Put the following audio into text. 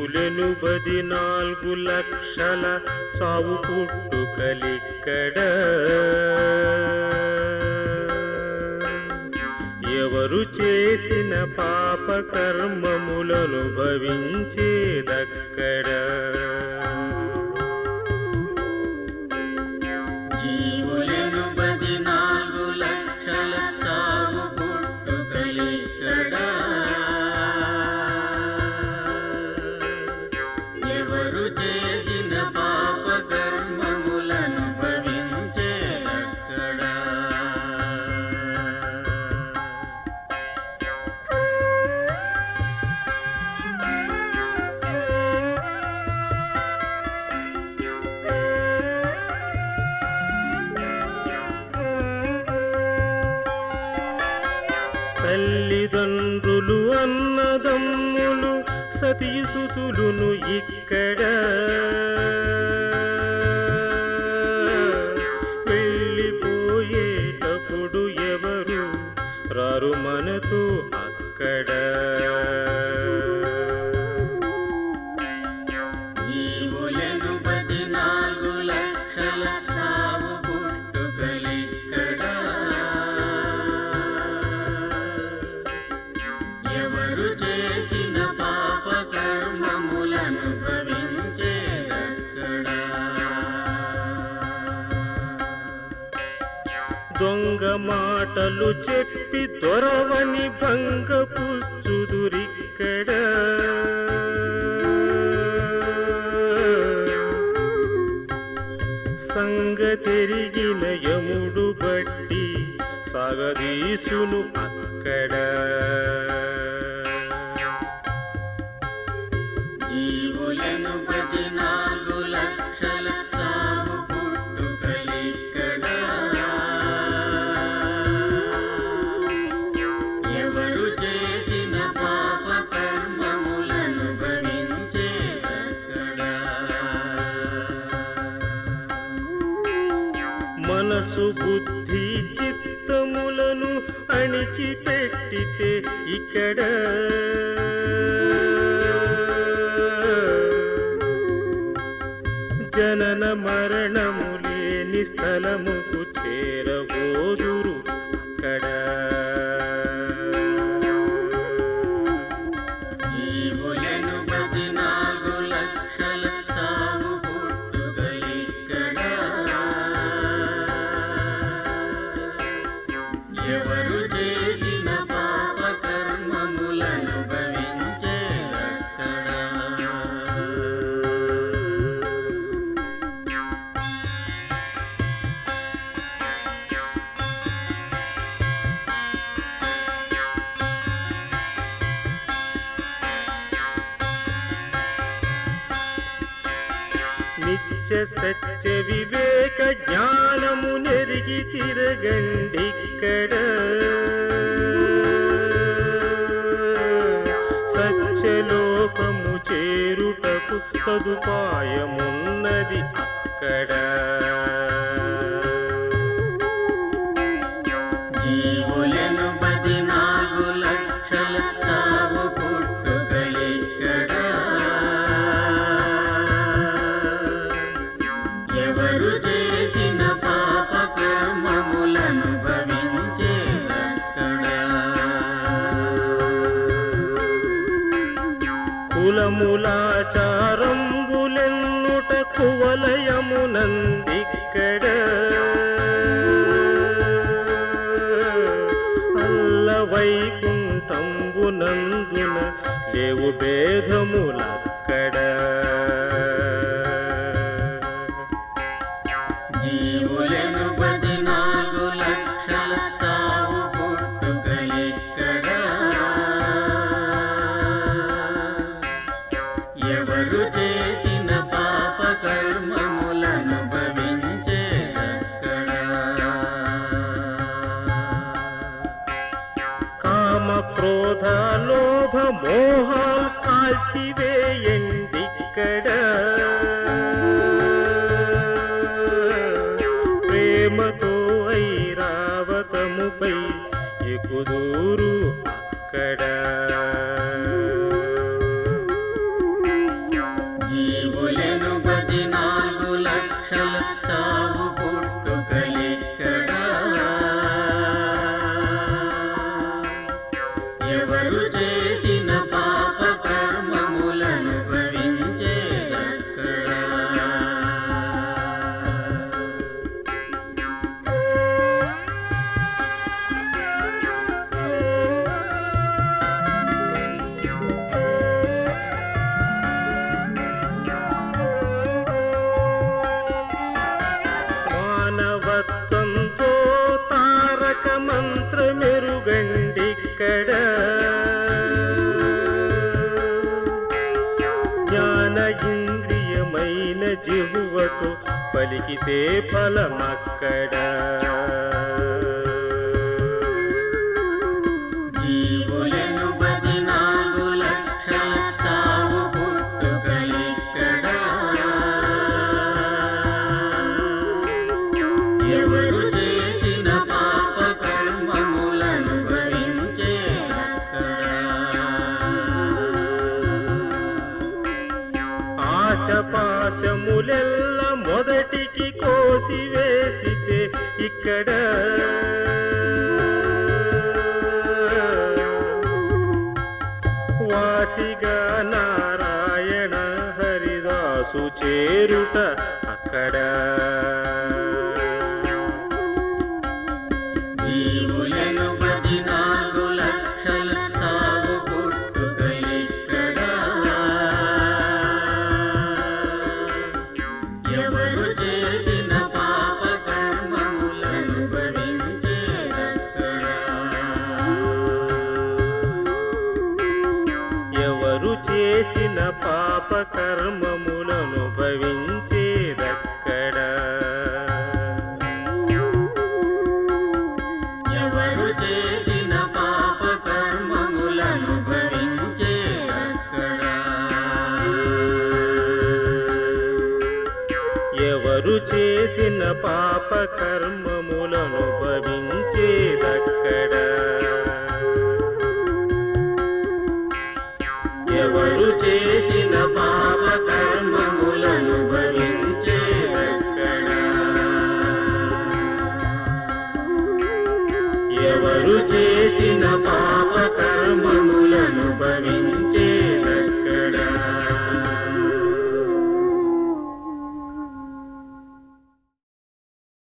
జీవులెనుబది నాలుగు లక్షల చావు పుట్టుకలిక్కడ ఎవరు చేసిన పాప కర్మములను భవించేదక్కడ జీవులను పది నాలుగు లక్షల చావు పుట్టుకలిక్కడ ఎవరు చేసిన పాప కర్మములను భవించేదక్కడ తల్లిదండ్రులు అన్నదమ్ములు సతీసుతులును ఇక్కడ వెళ్ళిపోయేటప్పుడు ఎవరు రారు మనతో అక్కడ జీవులను పది నాలుగు లక్షల చావు పుట్టుకలిక్కడ ఎవరు చేసిన పాప కర్మములను భవించేదక్కడ దొంగ మాటలు చెప్పి దొరవని భంగపుచ్చుదురిక్కడ సంగతెరిగిన యముడు బట్టి సాగదీసును అక్కడ జీవులను పది నాలుగు లక్షల చావు పుట్టుకలిక్కడ ఎవరు చేసిన పాప కర్మములను భవించేదక్కడ మనసు బుద్ధి చిత్తములను అణిచిపెట్టితే ఇక్కడ జనన మరణము లేని స్థలముకు చేరబోదురు అక్కడ జీవులను పది నాలుగు లక్షల చావు పుట్టుకలిక్కడ ఎవరు చేసిన పాప కర్మములను భవించేదక్కడ నిత్య సత్య వివేక జ్ఞానము నెరిగి తిరగండిక్కడ సత్యలోకము చేరుటకు సదుపాయమున్నది అక్కడ జీవులను పది నాలుగు లక్షల చావు పుట్టుకలిక్కడ ఎవరు చేసిన పాప కర్మములను భవించేదక్కడ కులములాచారంబులెన్నుట కువలయమునందిక్కడ అల్ల వైకుంఠంబునందున లేవు భేదములక్కడ జీవులను పది నాలుగు లక్షల చావు పుట్టుకలిక్కడ ఎవరు చేసిన పాప కర్మములను భవించేదక్కడ కామ క్రోధ లోభ మోహాల్ కాల్చివేయండిక్కడ ప్రేమతో ఐరావతముపై ఎక్కుదూరు అక్కడ జ్ఞాన ఇంద్రియమైన జిహువతో పలికితే ఫలమక్కడ జీవులను పదినాలుగు లక్షల చావు పుట్టుక ఇక్కడ ఎవరు చేసిన పాప కర్మములను భరించే ఆశపాశములెల్ల మొదటికి కోసి వేసితే ఇక్కడ వాసిగా నారాయణ హరిదాసు చేరుట అక్కడ జీవులను పదినాలుగు లక్షల చావు పుట్టుక ఇక్కడ ఎవరు చేసిన పాప కర్మములను భరించేదక్కడ ఎవరు చేసిన పాప కర్మములను భవించేదక్కడ ఎవరు చేసిన పాప కర్మములను భరించేదక్కడ ఎవరు చేసిన పాప కర్మములను భవించేదక్కడ ఎవరు చేసిన పాప కర్మములను భరించేదక్కడ ఎవరు చేసిన పాప కర్మ